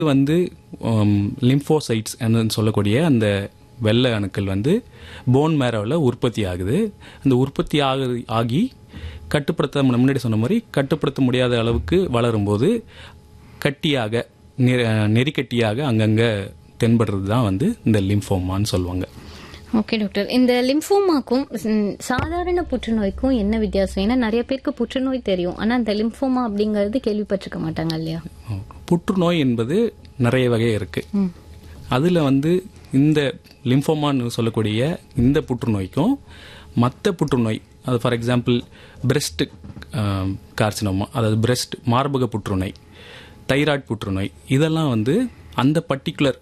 வந்து லிம்போசைட்ஸ் சொல்லக்கூடிய அந்த வெள்ளை அணுக்கள் வந்து போன் மேரோவில் உற்பத்தி ஆகுது அந்த உற்பத்தி ஆகு ஆகி கட்டுப்படுத்த நம்ம முன்னாடி சொன்ன மாதிரி கட்டுப்படுத்த முடியாத அளவுக்கு வளரும்போது கட்டியாக நெ- நெறிக்கட்டியாக அங்கங்கே தென்படுறது தான் வந்து இந்த லிம்போமான்னு சொல்லுவாங்க ஓகே டாக்டர் இந்த லிம்ஃபோமாக்கும் ம், சாதாரண புற்றுநோய்க்கும் என்ன வித்தியாசம் ஏன்னா நிறைய பேருக்கு புற்றுநோய் தெரியும் ஆனா இந்த லிம்ஃபோமா அப்படிங்கறது கேள்விப்பட்டிருக்க மாட்டாங்க இல்லையா புற்றுநோய் என்பது நிறைய வகை இருக்கு அதுல வந்து இந்த லிம்போமான்னு சொல்லக்கூடிய இந்த புற்றுநோய்க்கும் மற்ற புற்றுநோய் அது ஃபார் எக்ஸாம்பிள் பிரெஸ்ட் கார்சினோமா அதாவது பிரெஸ்ட் மார்பக புற்றுநோய் தைராய்டு புற்றுநோய் இதெல்லாம் வந்து அந்த பர்டிகுலர்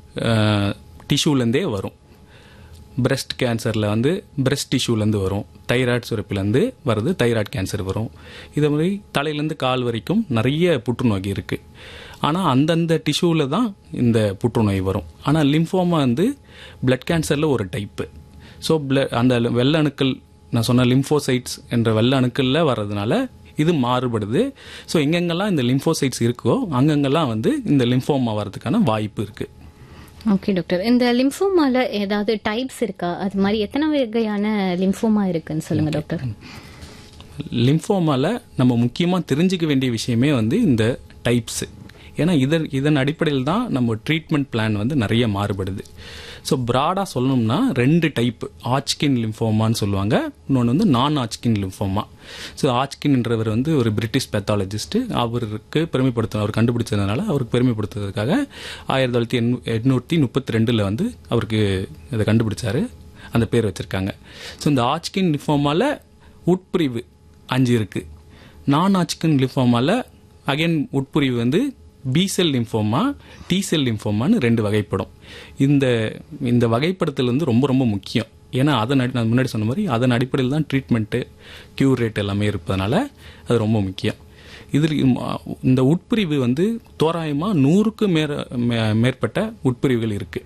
டிஷ்யூலேருந்தே வரும் பிரஸ்ட் கேன்சரில் வந்து பிரஸ்ட் டிஷ்யூலேருந்து வரும் தைராய்டு சுரப்பிலேருந்து வருது தைராய்டு கேன்சர் வரும் இதே மாதிரி தலையிலேருந்து கால் வரைக்கும் நிறைய புற்றுநோய் இருக்குது ஆனால் அந்தந்த டிஷ்யூவில் தான் இந்த புற்றுநோய் வரும் ஆனால் லிம்ஃபோமா வந்து பிளட் கேன்சரில் ஒரு டைப்பு ஸோ அந்த வெள்ளை அணுக்கள் நான் சொன்ன லிம்ஃபோசைட்ஸ் என்ற வெள்ளை அணுக்களில் வர்றதுனால இது மாறுபடுது ஸோ எங்கெங்கெல்லாம் இந்த லிம்ஃபோசைட்ஸ் இருக்கோ அங்கங்கெல்லாம் வந்து இந்த லிம்ஃபோமா வர்றதுக்கான வாய்ப்பு இருக்குது ஓகே டாக்டர் இந்த லிம்ஃபோமால ஏதாவது டைப்ஸ் இருக்கா அது மாதிரி எத்தனை வகையான லிம்ஃபோமா இருக்குன்னு சொல்லுங்க டாக்டர் லிம்ஃபோமால நம்ம முக்கியமாக தெரிஞ்சுக்க வேண்டிய விஷயமே வந்து இந்த டைப்ஸ் ஏன்னா இதன் இதன் அடிப்படையில் தான் நம்ம ட்ரீட்மெண்ட் பிளான் வந்து நிறைய மாறுபடுது ஸோ ப்ராடாக சொல்லணும்னா ரெண்டு டைப் ஆச்கின் லிம்ஃபோமான்னு சொல்லுவாங்க இன்னொன்று வந்து நான் ஆச்கின் லிம்ஃபோமா ஸோ ஆச்கின்ன்றவர் வந்து ஒரு பிரிட்டிஷ் பேத்தாலஜிஸ்ட் அவருக்கு பெருமைப்படுத்த அவர் கண்டுபிடிச்சதுனால அவருக்கு பெருமைப்படுத்துறதுக்காக ஆயிரத்தி தொள்ளாயிரத்தி எண்ணூ எட்நூற்றி முப்பத்தி ரெண்டில் வந்து அவருக்கு இதை கண்டுபிடிச்சாரு அந்த பேர் வச்சிருக்காங்க ஸோ இந்த ஆச்கின் லிம்ஃபோமால உட்பிரிவு அஞ்சு இருக்கு நான் ஆச்கின் லிம்ஃபோமால அகைன் உட்பிரிவு வந்து B cell lymphoma T cell லிம்ஃபோமான்னு ரெண்டு வகைப்படும் இந்த இந்த வகைப்படுத்தல் வந்து ரொம்ப ரொம்ப முக்கியம் ஏன்னா அதன் அடி- நான் முன்னாடி சொன்ன மாதிரி அதன் அடிப்படையில் தான் ட்ரீட்மெண்ட்டு க்யூர் ரேட் எல்லாமே இருப்பதனால அது ரொம்ப முக்கியம் இதில் இம்- இந்த உட்பிரிவு வந்து தோராயமாக நூறுக்கு மேற மே- மேற்பட்ட உட்பிரிவுகள் இருக்குது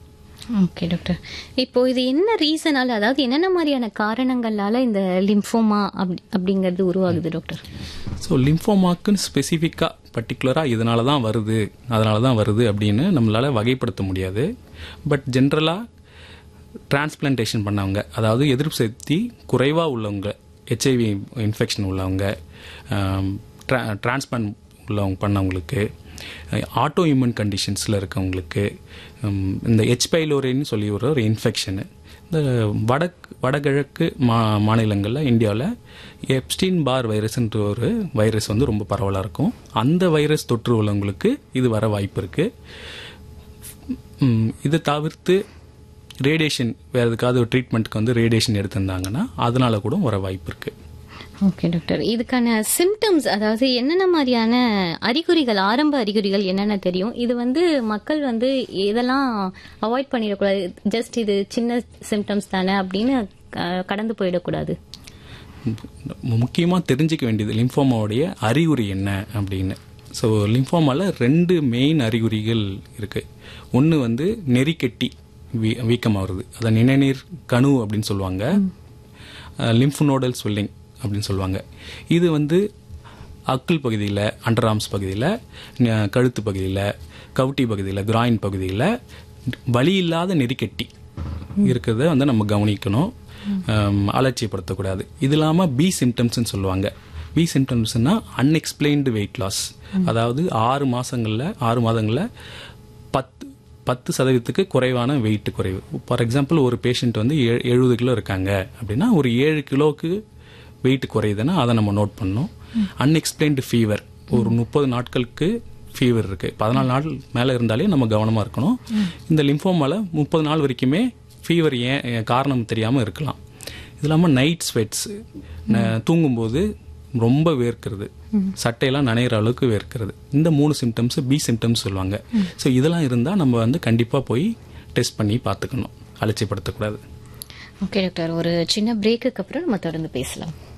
ஓகே டாக்டர் இப்போ இது என்ன ரீசனால அதாவது என்னென்ன மாதிரியான காரணங்களால இந்த லிம்ஃபோமா அப்படி அப்படிங்கிறது உருவாகுது டாக்டர் ஸோ லிம்ஃபோமாக்குன்னு ஸ்பெசிஃபிக்காக பர்டிகுலராக இதனால தான் வருது அதனால தான் வருது அப்படின்னு நம்மளால் வகைப்படுத்த முடியாது பட் ஜென்ரலாக டிரான்ஸ்பிளான்டேஷன் பண்ணவங்க அதாவது எதிர்ப்பு சக்தி குறைவாக உள்ளவங்க ஹெச்ஐவி இன்ஃபெக்ஷன் உள்ளவங்க டிரான்ஸ்பிளான்ட் உள்ளவங்க பண்ணவங்களுக்கு ஆட்டோ இம்யூன் கண்டிஷன்ஸில் இருக்கவங்களுக்கு ஹம், இந்த ஹெச் பைலோரின்னு சொல்லி ஒரு ஒரு இன்ஃபெக்ஷனு இந்த வடக் வடகிழக்கு மா மாநிலங்களில் இந்தியாவில் எப்ஸ்டீன் பார் வைரஸ்ன்ற ஒரு வைரஸ் வந்து ரொம்ப பரவலாக இருக்கும் அந்த வைரஸ் தொற்று உள்ளவங்களுக்கு இது வர வாய்ப்பு இருக்குது இதை தவிர்த்து ரேடியேஷன் வேறு எதுக்காவது ஒரு ட்ரீட்மெண்ட்டுக்கு வந்து ரேடியேஷன் எடுத்திருந்தாங்கன்னா அதனால கூட வர வாய்ப்பு இருக்குது ஓகே டாக்டர் இதுக்கான சிம்டம்ஸ் அதாவது என்னென்ன மாதிரியான அறிகுறிகள் ஆரம்ப அறிகுறிகள் என்னென்ன தெரியும் இது வந்து மக்கள் வந்து இதெல்லாம் அவாய்ட் பண்ணிடக்கூடாது ஜஸ்ட் இது சின்ன சிம்டம்ஸ் தானே அப்படின்னு அஹ், கடந்து போயிடக்கூடாது முக்கியமாக தெரிஞ்சுக்க வேண்டியது லிம்ஃபோமாவுடைய அறிகுறி என்ன அப்படின்னு ஸோ லிம்ஃபோமாவில் ரெண்டு மெயின் அறிகுறிகள் இருக்குது ஒன்று வந்து நெறிக்கட்டி வீ வீக்கம் வருது அதை நிணநீர் கணு அப்படின்னு சொல்லுவாங்க லிம்ஃப் நோடல் ஸ்வெல்லிங் அப்படின்னு சொல்லுவாங்க இது வந்து அக்கிள் பகுதியில் அண்டர் ஆர்ம்ஸ் பகுதியில் கழுத்து பகுதியில் கவுட்டி பகுதியில் கிராயின் பகுதியில் வலி இல்லாத நெறிக்கட்டி இருக்கிறத வந்து நம்ம கவனிக்கணும் ஹம், அலட்சியப்படுத்தக்கூடாது இது இல்லாமல் பி சிம்டம்ஸ்னு சொல்லுவாங்க பி சிம்டம்ஸ்னா அன்எக்ஸ்பிளைன்டு வெயிட் லாஸ் அதாவது ஆறு மாசங்கள்ல ஆறு மாதங்களில் பத்து பத்து சதவீதத்துக்கு குறைவான வெயிட் குறைவு ஃபார் எக்ஸாம்பிள் ஒரு பேஷண்ட் வந்து ஏ- எழுபது கிலோ இருக்காங்க அப்படின்னா ஒரு ஏழு கிலோவுக்கு வெயிட் குறையுதுன்னா அதை நம்ம நோட் பண்ணணும் அன்எக்ஸ்பிளைன்டு ஃபீவர் ஒரு முப்பது நாட்களுக்கு ஃபீவர் இருக்கு பதினாலு நாள் மேலே இருந்தாலே நம்ம கவனமா இருக்கணும் இந்த லிம்போமால முப்பது நாள் வரைக்குமே ஃபீவர் ஏன் ஏன் காரணம் தெரியாம இருக்கலாம் இது இல்லாமல் நைட் ஸ்வெட்ஸ் தூங்கும்போது ரொம்ப வேர்க்கிறது சட்டையெல்லாம் நனையிற அளவுக்கு வேர்க்கிறது இந்த மூணு சிம்டம்ஸ் பி சிம்டம்ஸ் சொல்லுவாங்க ஸோ இதெல்லாம் இருந்தால் நம்ம வந்து கண்டிப்பாக போய் டெஸ்ட் பண்ணி பார்த்துக்கணும் அலட்சியப்படுத்தக்கூடாது ஓகே டாக்டர் ஒரு சின்ன பிரேக்குக்கு அப்புறம் நம்ம தொடர்ந்து பேசலாம்